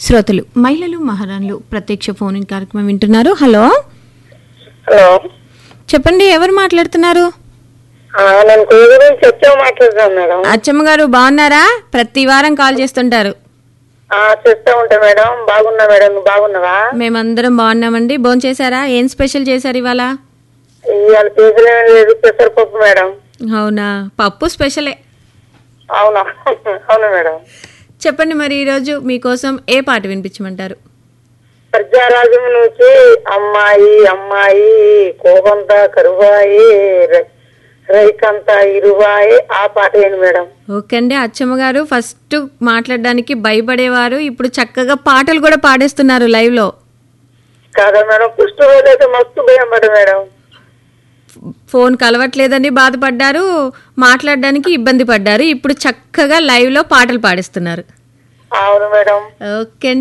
శ్రోతలు మహిళలు మహారాణులు ప్రత్యక్ష ఫోన్ ఇన్ కార్యక్రమం వింటున్నారు హలో హలో చెప్పండి ఎవరు మాట్లాడుతున్నారు ఆ, నేను కుయ్య గురించి చెప్తే మాట్లాడుతాను మేడం అచ్చమ్మ గారు బాగున్నారా ప్రతి వారం కాల్ చేస్తుంటారు ఆ, చెప్తా ఉంటా మేడం బాగున్నా మేడం నువ్వు బాగున్నావా మేమందరం బాగున్నామండి భోంచేశారా ఏం స్పెషల్ చేశారు ఇవాళ ఇవాళ చేసిన లేదు పెసరపప్పు మేడం అవునా పప్పు స్పెషలే అవునా అవునా మేడం చెప్పండి మరి ఈరోజు మీకోసం ఏ పాట వినిపించమంటారు ప్రజారాజ్యం నుంచి అమ్మాయి అమ్మాయి కోపంత కరువాయి రై- రైకంత ఇరువాయి ఆ పాట ఏంటి మేడం ఓకే అండి అచ్చమ్మ గారు ఫస్ట్ మాట్లాడడానికి భయపడేవారు ఇప్పుడు చక్కగా పాటలు కూడా పాడేస్తున్నారు లైవ్ లో కాదా మేడం ఫస్ట్ రోజు అయితే మస్తు భయం పడ మేడం ఫోన్ కలవట్లేదని బాధపడ్డారు మాట్లాడడానికి ఇబ్బంది పడ్డారు ఇప్పుడు చక్కగా లైవ్ లో పాటలు పాడిస్తున్నారు అవును మేడం ఓకే అండి